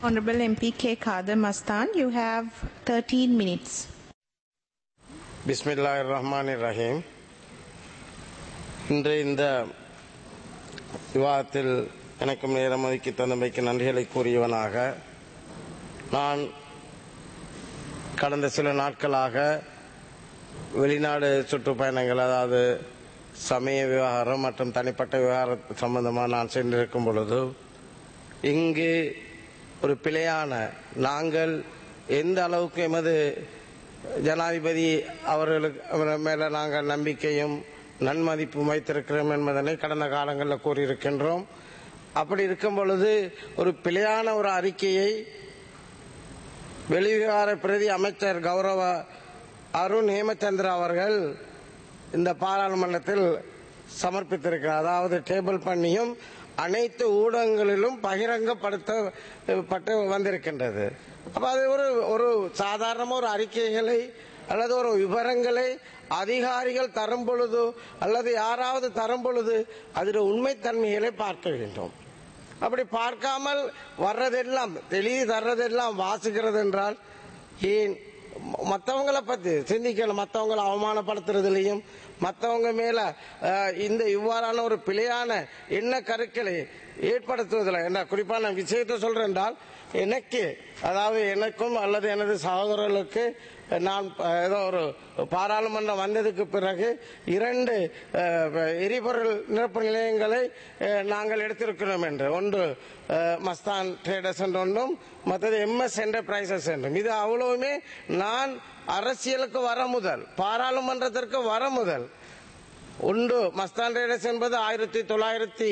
Honorable MP K. Kader Mastan, you have 13 minutes. பிஸ்மில்லாஹிர் ரஹ்மான் ரஹீம் இன்று இந்த விவாதத்தில் எனக்கும் நேரம் ஒதுக்கி தந்தமைக்கு நன்றிகளை கூறியவனாக நான் கடந்த சில நாட்களாக வெளிநாடு சுற்றுப்பயணங்கள் அதாவது சமய விவகாரம் மற்றும் தனிப்பட்ட விவகாரம் சம்பந்தமாக நான் சென்றிருக்கும் பொழுது இங்கு ஒரு பிழையான நாங்கள் எந்த அளவுக்கு எமது ஜனாதிபதி அவர்களுக்கு அவர் மேல நாங்கள் நம்பிக்கையும் நன்மதிப்பும் வைத்திருக்கிறோம் என்பதனை கடந்த காலங்களில் கூறியிருக்கின்றோம் அப்படி இருக்கும் பொழுது ஒரு பிழையான ஒரு அறிக்கையை வெளிவிவகார பிரதி அமைச்சர் கௌரவ அருண் ஹேமச்சந்திர அவர்கள் இந்த பாராளுமன்றத்தில் சமர்ப்பித்திருக்கிறார் அதாவது டேபிள் பண்ணியும் அனைத்து ஊடகங்களிலும் பகிரங்கப்படுத்தப்பட்டு வந்திருக்கின்றது அப்ப அது ஒரு ஒரு சாதாரண ஒரு அறிக்கைகளை அல்லது ஒரு விவரங்களை அதிகாரிகள் தரும் பொழுது அல்லது யாராவது தரும் பொழுது அதில் உண்மைத்தன்மைகளை பார்க்க வேண்டும் அப்படி பார்க்காமல் வர்றதெல்லாம் தெளிவு தர்றதெல்லாம் வாசிக்கிறது என்றால் ஏன் மற்றவங்களை பத்தி சிந்திக்கணும் மற்றவங்களை அவமானப்படுத்துறதுலையும் மற்றவங்க மேல அஹ், இந்த இவ்வாறான ஒரு பிழையான எண்ண கருக்களை ஏற்படுத்துவதில் என்ன குறிப்பா நான் விஷயத்தை சொல்றேன் என்றால் எனக்கு அதாவது எனக்கும் அல்லது எனது சகோதரர்களுக்கு நான் அஹ், ஏதோ ஒரு பாராளுமன்றம் வந்ததுக்கு பிறகு இரண்டு அஹ், எரிபொருள் நிரப்பு நிலையங்களை அஹ், நாங்கள் எடுத்திருக்கிறோம் என்று ஒன்று அஹ், மஸ்தான் ட்ரேடர்ஸ் என்று ஒன்றும் மற்றது எம்எஸ் என்டர்பிரைசஸ் என்றும் இது அவ்வளவுமே நான் அரசியலுக்கு வர முதல் பாராளுமன்றத்திற்கு வர முதல் உண்டு மஸ்தான் ட்ரேடர்ஸ் என்பது ஆயிரத்தி தொள்ளாயிரத்தி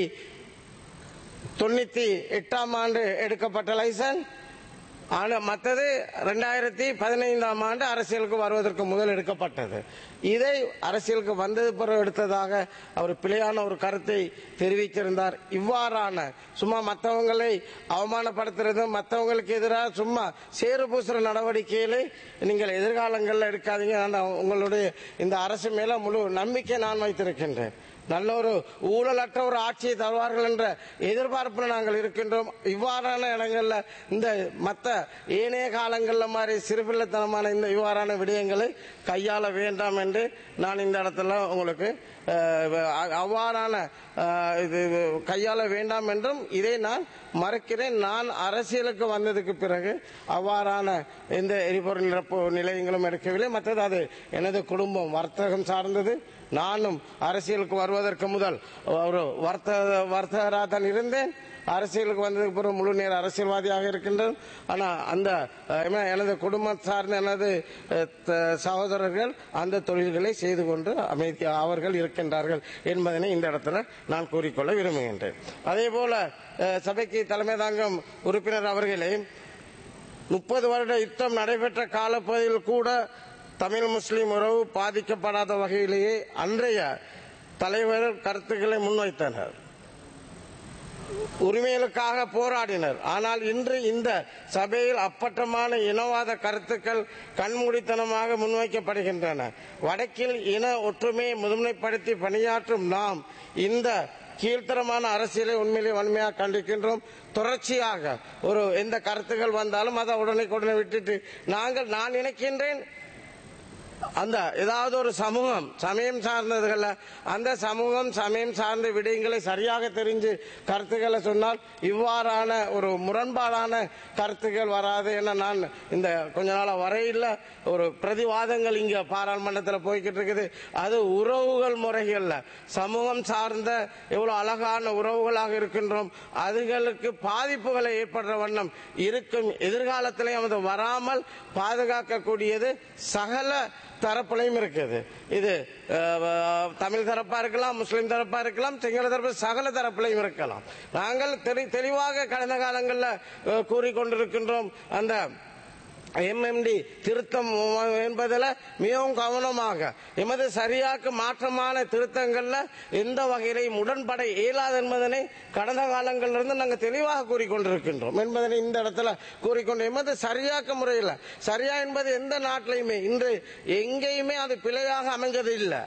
தொண்ணூத்தி எட்டாம் ஆண்டு எடுக்கப்பட்ட லைசன்ஸ் ஆனா மற்றது ரெண்டாயிரத்தி பதினைந்தாம் ஆண்டு அரசியலுக்கு வருவதற்கு முதல் எடுக்கப்பட்டது இதை அரசியலுக்கு வந்தது பிறகு எடுத்ததாக அவர் பிழையான ஒரு கருத்தை தெரிவித்திருந்தார் இவ்வாறான சும்மா மற்றவங்களை அவமானப்படுத்துறதும் மற்றவங்களுக்கு எதிராக சும்மா சேறு பூசுற நடவடிக்கைகளை நீங்கள் எதிர்காலங்களில் எடுக்காதீங்க நான் உங்களுடைய இந்த அரசு மேல முழு நம்பிக்கை நான் வைத்திருக்கின்றேன் நல்ல ஒரு ஊழலற்ற ஒரு ஆட்சியை தருவார்கள் என்ற எதிர்பார்ப்பில் நாங்கள் இருக்கின்றோம் இவ்வாறான இடங்கள்ல இந்த மற்ற ஏனைய காலங்கள்ல மாதிரி சிறுபிள்ளைத்தனமான இந்த இவ்வாறான விடயங்களை கையாள வேண்டாம் என்று நான் இந்த இடத்துல உங்களுக்கு அஹ், அவ்வாறான அஹ், இது கையாள வேண்டாம் என்றும் இதை நான் மறக்கிறேன் நான் அரசியலுக்கு வந்ததுக்கு பிறகு அவ்வாறான எந்த எரிபொருள் நிரப்பு நிலையங்களும் எடுக்கவில்லை மற்றது அது எனது குடும்பம் வர்த்தகம் சார்ந்தது நானும் அரசியலுக்கு வருவதற்கு முதல் ஒரு வர்த்தக வர்த்தகராக தான் இருந்தேன் அரசியலுக்கு வந்ததுக்கு பிறகு முழு நேர அரசியல்வாதியாக இருக்கின்றேன் ஆனா அந்த அஹ், என்ன, எனது குடும்பம் சார்ந்த எனது அஹ், த- சகோதரர்கள் அந்த தொழில்களை செய்து கொண்டு அமைதியாக அவர்கள் இருக்கின்றார்கள் என்பதனை இந்த இடத்துல நான் கூறிக்கொள்ள விரும்புகின்றேன் அதே போல அஹ், சபைக்கு தலைமை தாங்கும் உறுப்பினர் அவர்களே முப்பது வருட யுத்தம் நடைபெற்ற காலப்பகுதியில் கூட தமிழ் முஸ்லிம் உறவு பாதிக்கப்படாத வகையிலேயே அன்றைய தலைவர் கருத்துக்களை முன்வைத்தனர் உரிமைகளுக்காக போராடினர் ஆனால் இன்று இந்த சபையில் அப்பட்டமான இனவாத கருத்துக்கள் கண்மூடித்தனமாக முன்வைக்கப்படுகின்றன வடக்கில் இன ஒற்றுமையை முதன்மைப்படுத்தி பணியாற்றும் நாம் இந்த கீழ்த்தரமான அரசியலை உண்மையிலே வன்மையாக கண்டிக்கின்றோம் தொடர்ச்சியாக ஒரு எந்த கருத்துக்கள் வந்தாலும் அதை உடனே உடனே விட்டுட்டு நாங்கள் நான் நினைக்கின்றேன் அந்த ஏதாவது ஒரு சமூகம் சமயம் சார்ந்ததுகள்ல அந்த சமூகம் சமயம் சார்ந்த விடயங்களை சரியாக தெரிஞ்சு கருத்துக்களை சொன்னால் இவ்வாறான ஒரு முரண்பாடான கருத்துக்கள் வராது என நான் இந்த கொஞ்ச நாள வரையில் ஒரு பிரதிவாதங்கள் இங்க பாராளுமன்றத்தில் போய்கிட்டு இருக்குது அது உறவுகள் முறைகள்ல சமூகம் சார்ந்த எவ்வளவு அழகான உறவுகளாக இருக்கின்றோம் அதுகளுக்கு பாதிப்புகளை ஏற்படுற வண்ணம் இருக்கும் எதிர்காலத்திலையும் அது வராமல் பாதுகாக்கக்கூடியது சகல தரப்புலையும் இருக்குது இது அஹ், தமிழ் தரப்பா இருக்கலாம் முஸ்லிம் தரப்பா இருக்கலாம் சிங்கள தரப்பு சகல தரப்புலையும் இருக்கலாம் நாங்கள் தெளி- தெளிவாக கடந்த காலங்களில் கூறிக்கொண்டிருக்கின்றோம் அந்த எம்எம்டி திருத்தம் என்பதில் மிகவும் கவனமாக எமது சரியாக்கு மாற்றமான திருத்தங்கள்ல எந்த வகையிலையும் உடன்பட இயலாது என்பதனை கடந்த காலங்களிலிருந்து நாங்கள் தெளிவாக கூறிக்கொண்டிருக்கின்றோம் என்பதனை இந்த இடத்துல கூறிக்கொண்டு எமது சரியாக்க முறையில் சரியா என்பது எந்த நாட்டிலையுமே இன்று எங்கேயுமே அது பிழையாக அமைஞ்சது இல்லை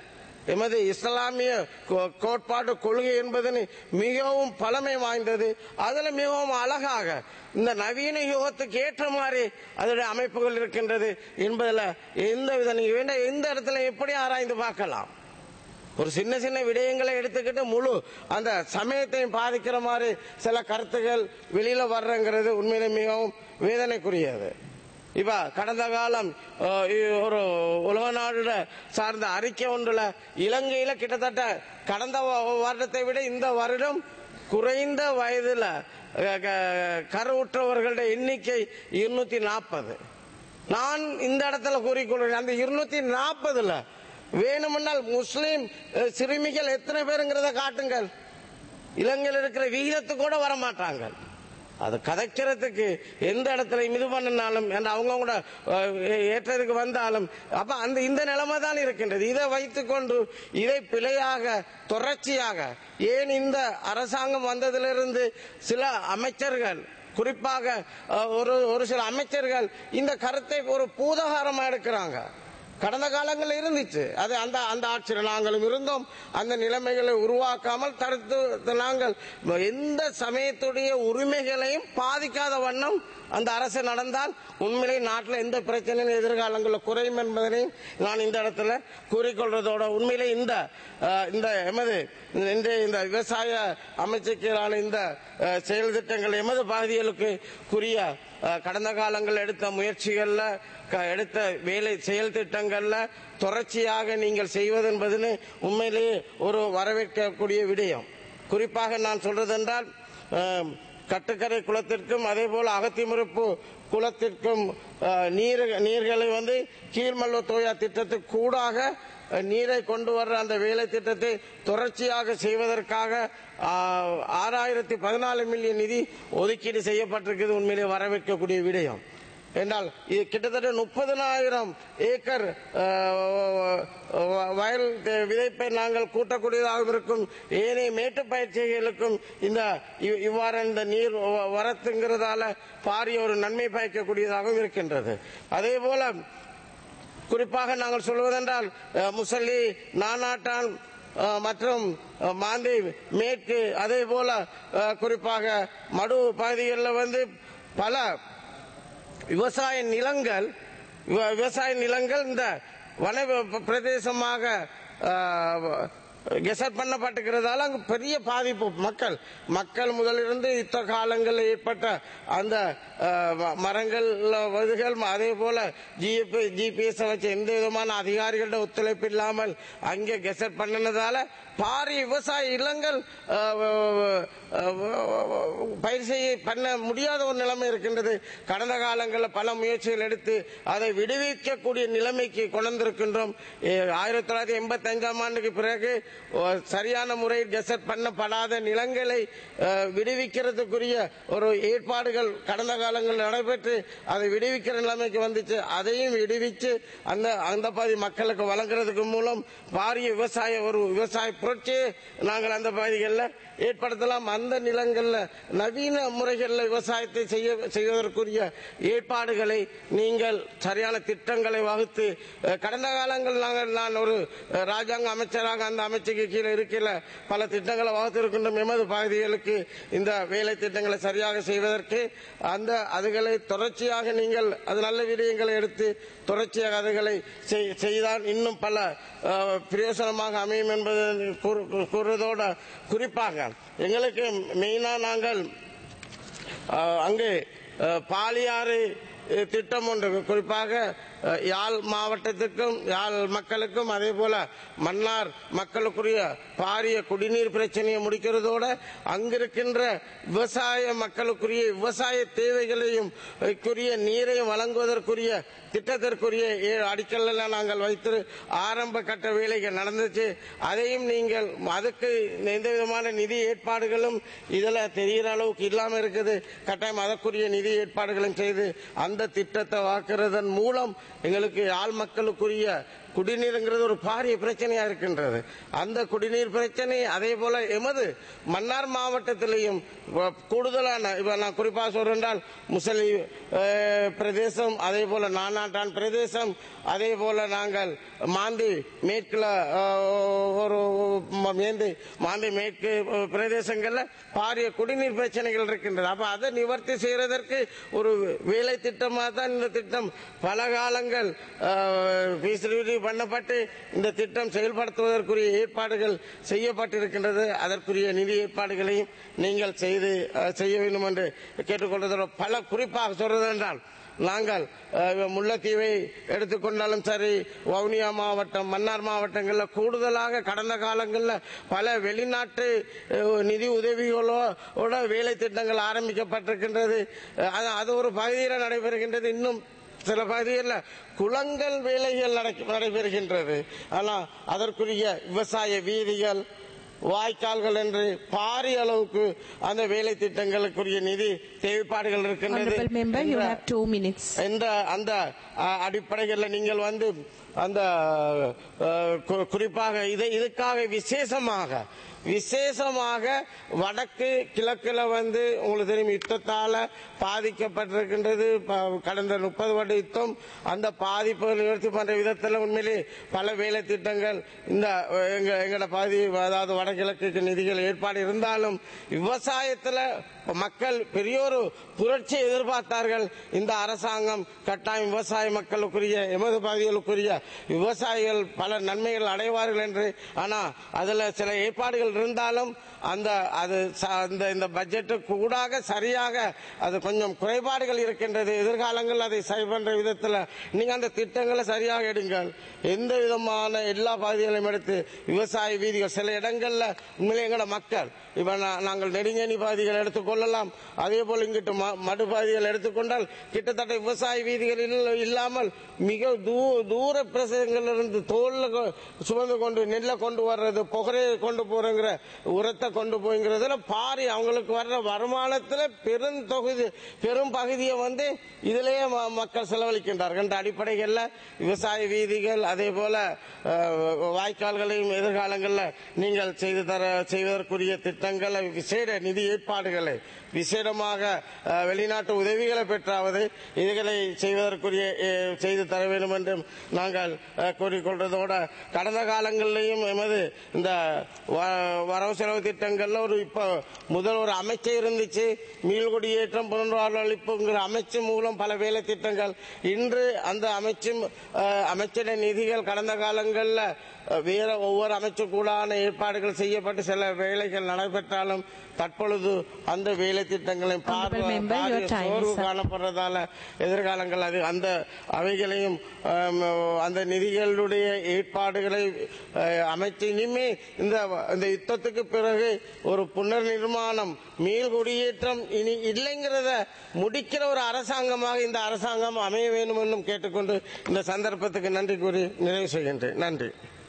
எமது இஸ்லாமிய கோ- கோட்பாட்டு கொள்கை என்பது மிகவும் பழமை வாய்ந்தது அதுல மிகவும் அழகாக இந்த நவீன யுகத்துக்கு ஏற்ற மாதிரி அதோட அமைப்புகள் இருக்கின்றது என்பதுல எந்த வித நீங்க வேண்ட எந்த இடத்துல எப்படி ஆராய்ந்து பார்க்கலாம் ஒரு சின்ன சின்ன விடயங்களை எடுத்துக்கிட்டு முழு அந்த சமயத்தையும் பாதிக்கிற மாதிரி சில கருத்துகள் வெளியில வர்றங்கிறது உண்மையிலே மிகவும் வேதனைக்குரியது இப்ப கடந்த காலம் அஹ், இ- ஒரு உலக நாடுல சார்ந்த அறிக்கை ஒன்றுல இலங்கையில கிட்டத்தட்ட கடந்த வ- வருடத்தை விட இந்த வருடம் குறைந்த வயதுல அஹ், க- கருவுற்றவர்களுடைய எண்ணிக்கை இருநூத்தி நாற்பது நான் இந்த இடத்துல கூறிக்கொள்கிறேன் அந்த இருநூத்தி நாற்பதுல வேணுமென்றால் முஸ்லீம் அஹ், சிறுமிகள் எத்தனை பேருங்கிறத காட்டுங்கள் இலங்கையில் இருக்கிற விகிதத்து கூட வர மாட்டாங்க அது கதைக்கிறதுக்கு எந்த இடத்துல இது பண்ணினாலும் and அவங்க கூட அஹ், ஏற்றதுக்கு வந்தாலும் அப்ப அந்த இந்த நிலைமை தான் இருக்கின்றது இதை வைத்துக்கொண்டு இதை பிழையாக தொடர்ச்சியாக ஏன் இந்த அரசாங்கம் வந்ததிலிருந்து சில அமைச்சர்கள் குறிப்பாக அஹ், ஒரு ஒரு சில அமைச்சர்கள் இந்த கருத்தை ஒரு பூதகாரமா எடுக்கிறாங்க கடந்த காலங்களில் இருந்துச்சு அது அந்த அந்த ஆட்சியில் நாங்களும் இருந்தோம் அந்த நிலைமைகளை உருவாக்காமல் தடுத்து நாங்கள் எந்த சமயத்துடைய உரிமைகளையும் பாதிக்காத வண்ணம் அந்த அரசு நடந்தால் உண்மையிலே நாட்டில் எந்த பிரச்சனையும் எதிர்காலங்களில் குறையும் என்பதனையும் நான் இந்த இடத்துல கூறிக்கொள்றதோட உண்மையிலே இந்த அஹ், இந்த எமது இந்த இந்த விவசாய அமைச்சர்களான இந்த அஹ், செயல் திட்டங்கள் எமது பகுதிகளுக்கு குறிய அஹ், கடந்த காலங்கள் எடுத்த முயற்சிகள்ல க- எடுத்த வேலை செயல் திட்டங்கள்ல தொடர்ச்சியாக நீங்கள் செய்வது என்பதுன்னு உண்மையிலேயே ஒரு வரவேற்கக்கூடிய விடயம் குறிப்பாக நான் சொல்றதென்றால் அஹ், கட்டுக்கரை குளத்திற்கும் அதே போல அகத்திமுறுப்பு குளத்திற்கும் அஹ், நீர் நீர்களை வந்து கீழ்மல்ல தோயா திட்டத்துக்கு கூடாக அஹ், நீரை கொண்டு வர்ற அந்த வேலை திட்டத்தை தொடர்ச்சியாக செய்வதற்காக ஆஹ், ஆறாயிரத்தி பதினாலு மில்லியன் நிதி ஒதுக்கீடு செய்யப்பட்டிருக்கிறது உண்மையிலே வரவேற்கக்கூடிய விடயம் என்றால் இது கிட்டத்தட்ட முப்பதனாயிரம் ஏக்கர் அஹ், வ- வயல் த- விதைப்பை நாங்கள் கூட்டக்கூடியதாக இருக்கும் ஏனைய மேட்டு பயிற்சிகளுக்கும் இந்த இவ்- இவ்வாறு இந்த நீர் வ- வரத்துங்கிறதால பாரிய ஒரு நன்மை பயக்கக்கூடியதாகவும் இருக்கின்றது அதே போல குறிப்பாக நாங்கள் சொல்வதென்றால் அஹ், முசல்லி நானாட்டான் அஹ், மற்றும் அஹ், மாந்தை மேற்கு அதே போல அஹ், குறிப்பாக மடு பகுதிகளில் வந்து பல விவசாய நிலங்கள் விவ- விவசாய நிலங்கள் இந்த வன ப- பிரதேசமாக கெசட் பண்ணப்பட்டிருக்கிறதால அங்கு பெரிய பாதிப்பு மக்கள் மக்கள் முதலிருந்து யுத்த காலங்களில் ஏற்பட்ட அந்த அஹ், ம- மரங்கள் வதுகள் அதே போல ஜிபி ஜிபிஎஸ் வச்ச எந்த விதமான அதிகாரிகளோட ஒத்துழைப்பு இல்லாமல் அங்கே கெசட் பண்ணினதால பாரி விவசாய இல்லங்கள் அஹ், அஹ், பயிர் செய்ய பண்ண முடியாத ஒரு நிலைமை இருக்கின்றது கடந்த காலங்களில் பல முயற்சிகள் எடுத்து அதை விடுவிக்கக்கூடிய நிலைமைக்கு கொண்டிருக்கின்றோம் ஆயிரத்தி தொள்ளாயிரத்தி எண்பத்தி அஞ்சாம் ஆண்டுக்கு பிறகு அஹ், சரியான முறையில் கெசட் பண்ணப்படாத நிலங்களை அஹ், விடுவிக்கிறதுக்குரிய ஒரு ஏற்பாடுகள் கடந்த காலங்களில் நடைபெற்று அதை விடுவிக்கிற நிலைமைக்கு வந்துச்சு அதையும் விடுவிச்சு அந்த அந்த பகுதி மக்களுக்கு வழங்குறதுக்கு மூலம் பாரிய விவசாய ஒரு விவசாய புரட்சியை நாங்கள் அந்த பகுதிகளில் ஏற்படுத்தலாம் அந்த நிலங்கள்ல நவீன முறைகளில் விவசாயத்தை செய்ய செய்வதற்குரிய ஏற்பாடுகளை நீங்கள் சரியான திட்டங்களை வகுத்து அஹ், கடந்த காலங்கள் நாங்கள் நான் ஒரு அஹ், ராஜாங்க அமைச்சராக அந்த அமைச்சுக்கு கீழே இருக்கிற பல திட்டங்களை வகுத்திருக்கின்றோம் எமது பகுதிகளுக்கு இந்த வேலை திட்டங்களை சரியாக செய்வதற்கு அந்த அதுகளை தொடர்ச்சியாக நீங்கள் அது நல்ல விடயங்களை எடுத்து தொடர்ச்சியாக அதுகளை செய்- செய்தால் இன்னும் பல அஹ், பிரயோசனமாக அமையும் என்பதை கூறு- கூறுவதோட குறிப்பாக எங்களுக்கு மெயினா நாங்கள் அஹ், அங்கு அஹ், பாலியாறு அஹ், திட்டம் ஒன்று குறிப்பாக அஹ், யாழ் மாவட்டத்திற்கும் யாழ் மக்களுக்கும் அதே போல மன்னார் மக்களுக்குரிய பாரிய குடிநீர் பிரச்சனையை முடிக்கிறதோட அங்கிருக்கின்ற விவசாய மக்களுக்குரிய விவசாய தேவைகளையும் அஹ், குரிய நீரையும் வழங்குவதற்குரிய திட்டத்திற்குரிய ஏழு அடிக்கல்ல நாங்கள் வைத்து ஆரம்ப கட்ட வேலைகள் நடந்துச்சு அதையும் நீங்கள் அதுக்கு எந்த விதமான நிதி ஏற்பாடுகளும் இதுல தெரிகிற அளவுக்கு இல்லாம இருக்குது கட்டாயம் அதற்குரிய நிதி ஏற்பாடுகளும் செய்து அந்த திட்டத்தை வாக்குறதன் மூலம் எங்களுக்கு ஆள் மக்களுக்குரிய குடிநீருங்கிறது ஒரு பாரிய பிரச்சனையா இருக்கின்றது அந்த குடிநீர் பிரச்சனை அதே போல எமது மன்னார் மாவட்டத்திலேயும் வ- கூடுதலான இப்ப நான் குறிப்பாக சொல்றேன் முசலி அஹ், பிரதேசம் அதே போல நானாட்டான் பிரதேசம் அதே போல நாங்கள் மாந்தி மேற்குல அஹ், ஒரு ம- மேந்தி மாந்தி மேற்கு அஹ், பிரதேசங்கள்ல பாரிய குடிநீர் பிரச்சனைகள் இருக்கின்றது அப்ப அதை நிவர்த்தி செய்யறதற்கு ஒரு வேலை திட்டமாக தான் இந்த திட்டம் பல காலங்கள் feasibility பண்ணப்பட்டு இந்த திட்டம் செயல்படுத்துவதற்குரிய ஏற்பாடுகள் செய்யப்பட்டிருக்கின்றது அதற்குரிய நிதி ஏற்பாடுகளையும் நீங்கள் செய்து அஹ், செய்ய வேண்டும் என்று கேட்டுக்கொண்டதோட பல குறிப்பாக சொல்றது என்றால் நாங்கள் அஹ், முல்லைத்தீவை எடுத்துக்கொண்டாலும் சரி வவுனியா மாவட்டம் மன்னார் மாவட்டங்களில் கூடுதலாக கடந்த காலங்களில் பல வெளிநாட்டு அஹ், நிதி உதவிகளோட வேலை திட்டங்கள் ஆரம்பிக்கப்பட்டிருக்கின்றது அஹ், அது- அது ஒரு பகுதியில் நடைபெறுகின்றது இன்னும் சில பகுதிகளில் குளங்கள் வேலைகள் நடக்க- நடைபெறுகின்றது ஆனால் அதற்குரிய விவசாய வீதிகள் வாய்க்கால்கள் என்று பாரிய அளவுக்கு அந்த வேலை திட்டங்களுக்குரிய நிதி தேவைப்பாடுகள் இருக்கின்றது Honorable member, you என்ற- have two minutes. என்ற அந்த அஹ், அடிப்படைகளில் நீங்கள் வந்து அந்த அஹ், கு- குறிப்பாக இதை இதுக்காக விசேஷமாக விசேஷமாக வடக்கு கிழக்குல வந்து உங்களுக்கு தெரியும் யுத்தத்தால பாதிக்கப்பட்டிருக்கின்றது ப- கடந்த முப்பது வருட யுத்தம் அந்த பாதிப்புகள் நிவர்த்தி பண்ற விதத்தில் உண்மையிலே பல வேலை திட்டங்கள் இந்த அஹ், எங்க எங்கட பகுதி அதாவது வடகிழக்கு நிதிகள் ஏற்பாடு இருந்தாலும் விவசாயத்துல மக்கள் பெரியோரு புரட்சி எதிர்பார்த்தார்கள் இந்த அரசாங்கம் கட்டாயம் விவசாய மக்களுக்குரிய எமது பகுதிகளுக்குரிய விவசாயிகள் பல நன்மைகள் அடைவார்கள் என்று ஆனா அதுல சில ஏற்பாடுகள் இருந்தாலும் அந்த அது ச- அந்த இந்த பட்ஜெட்டுக்கு ஊடாக சரியாக அது கொஞ்சம் குறைபாடுகள் இருக்கின்றது எதிர்காலங்கள் அதை சரி பண்ற விதத்துல நீங்க அந்த திட்டங்களை சரியாக எடுங்கள் எந்த விதமான எல்லா பகுதிகளையும் எடுத்து விவசாய வீதிகள் சில இடங்கள்ல உண்மையிலே எங்களோட மக்கள் இப்ப நா- நாங்கள் நெடுங்கேணி பகுதிகள் எடுத்துக்கொள்ளலாம் அதே போல இங்கிட்டு ம- மடு பகுதிகள் எடுத்துக்கொண்டால் கிட்டத்தட்ட விவசாய வீதிகள் இல்ல- இல்லாமல் மிக தூ- தூர பிரதேசங்களிலிருந்து தோல்ல கொ- சுமந்து கொண்டு நெல்லை கொண்டு வர்றது புகரையை கொண்டு போறங்கிற உரத்தை கொண்டு போய்ங்கிறதுல பாரி அவங்களுக்கு வர்ற வருமானத்துல பெரும் தொகுதி பெரும் பகுதியை வந்து இதிலேயே ம- மக்கள் செலவழிக்கின்றார்கள் என்ற அடிப்படைகள்ல விவசாய வீதிகள் அதே போல அஹ், வாய்க்கால்களையும் எதிர்காலங்களில் நீங்கள் செய்து தர செய்வதற்குரிய திட்டங்களை விசேட நிதி ஏற்பாடுகளை விசேடமாக அஹ், வெளிநாட்டு உதவிகளை பெற்றாவது இதுகளை செய்வதற்குரிய அஹ், செய்து தர வேண்டும் என்றும் நாங்கள் அஹ், கூறிக்கொள்றதோட கடந்த காலங்களிலேயும் எமது இந்த வ- வரவு செலவு திட்டங்கள்ல ஒரு இப்போ முதல் ஒரு அமைச்சே இருந்துச்சு மீள்குடியேற்றம் புனர்வாழ்வளிப்புங்கிற அமைச்சு மூலம் பல வேலை திட்டங்கள் இன்று அந்த அமைச்சும் அஹ், அமைச்சிட நிதிகள் கடந்த காலங்களில் வேற ஒவ்வொரு அமைச்சுக்கூடான ஏற்பாடுகள் செய்யப்பட்டு சில வேலைகள் நடைபெற்றாலும் தற்பொழுது அந்த வேலை திட்டங்களை பார்வை Honorable member, your பாரிய time is சோர்வு up. காணப்படுறதால எதிர்காலங்கள் அது அந்த அவைகளையும் ஆம், அந்த நிதிகளுடைய ஏற்பாடுகளை அஹ், அமைச்சு இனிமே இந்த இந்த யுத்தத்துக்கு பிறகு ஒரு புனர் நிர்மாணம் மீள் குடியேற்றம் இனி இல்லைங்கிறத முடிக்கிற ஒரு அரசாங்கமாக இந்த அரசாங்கம் அமைய வேண்டும் என்றும் கேட்டுக்கொண்டு இந்த சந்தர்ப்பத்துக்கு நன்றி கூறி நிறைவு செய்கின்றேன் நன்றி